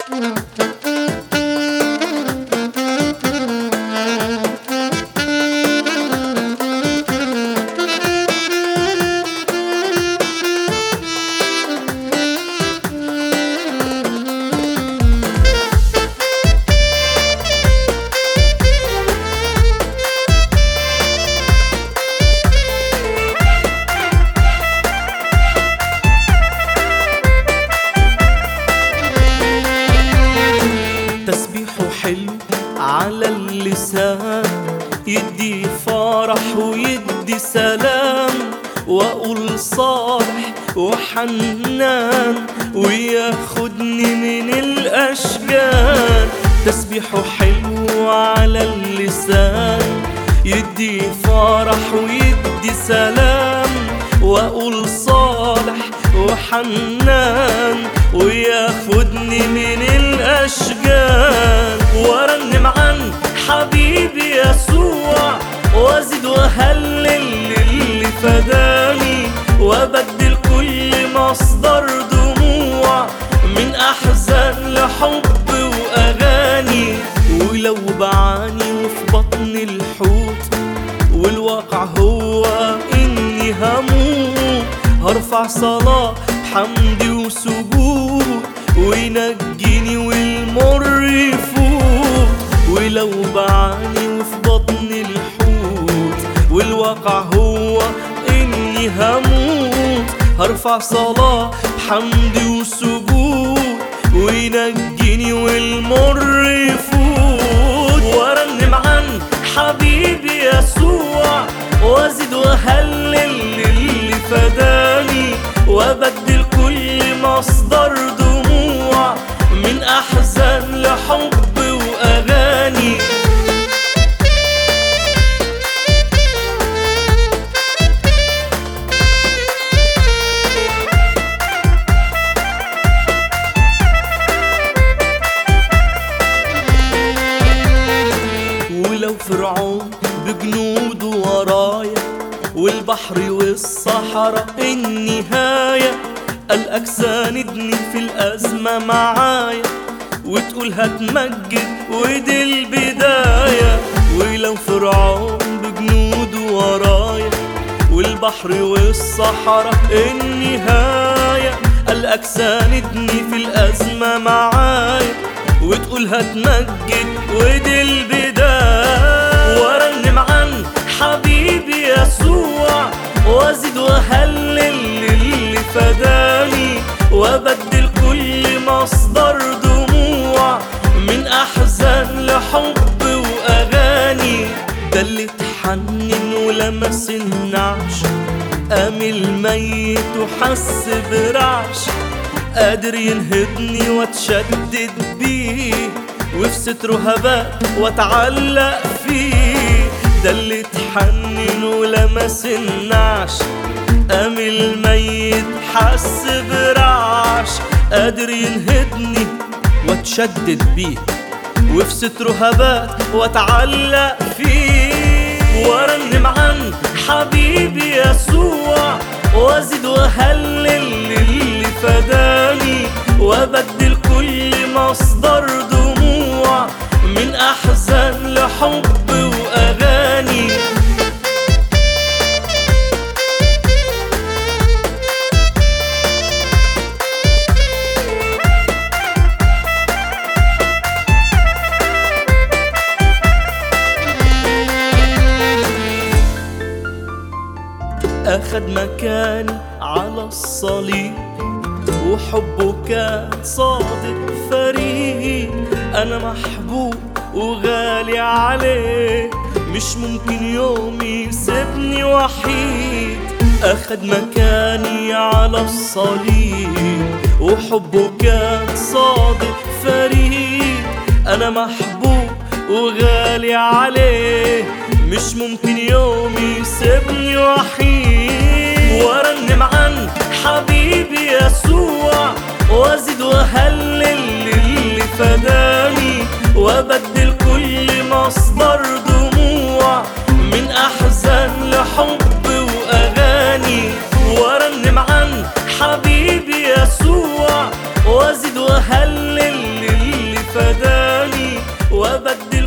تسبيحه حلو على اللسان يدي فرح ويدي سلام واقول صالح وحنان وياخدني من الاشجان تسبيحه حلو على اللسان يدي فرح ويدي سلام واقول صالح وحنان وياخدني من الاشجان وارنم عن حبيبي يسوع وازيد واهلل اللي فداني وابدل كل مصدر دموع من احزان لحب واغاني ولو بعاني وفي بطن الحوت والواقع هو اني هموت هرفع صلاة حمد وسجود وينجيني والمر يفوت ولو بعاني وفي بطن الحوت والواقع هو اني هموت هرفع صلاة حمد وسجود وينجيني والمر يفوت وارنم عن حبيبي يسوع وازيد واهلل اللي فداني وابدل كل مصدر دموع من احزان لحب واغاني ولو فرعون بجنوده ورايا والبحر والصحراء النهاية قالك ساندني في الأزمة معايا وتقول هتمجد ودي البداية ولو فرعون بجنوده ورايا والبحر والصحراء النهاية قالك ساندني في الأزمة معايا وتقول هتمجد ودي البداية وارنم عن حبيبي يسوع وازيد واهلل اللي فداني وابدل كل مصدر دموع من احزان لحب واغاني ده اللي اتحنن ولمس النعش قام الميت وحس برعش قادر ينهضني واتشدد بيه وفي ستره هبات واتعلق فيه ده اللي اتحنن ولمس النعش قام الميت حس برعش قادر ينهضني واتشدد بيه وفي ستره هبات واتعلق فيه وارنم عن حبيبي يسوع وازيد واهلل اللي فداني وابدل كل مصدر دموع من احزان لحب واغاني أخد مكاني على الصليب وحبه كان صادق فريد أنا محبوب وغالي عليه مش ممكن يوم يسيبني وحيد أخد مكاني على الصليب وحبه كان صادق فريد أنا محبوب وغالي عليه مش ممكن يوم يسيبني وحيد وارنم عن حبيبي يسوع وازيد واهلل اللي فداني وابدل كل مصدر دموع من احزان لحب واغاني وارنم عن حبيبي يسوع وازيد واهلل فداني وأبدل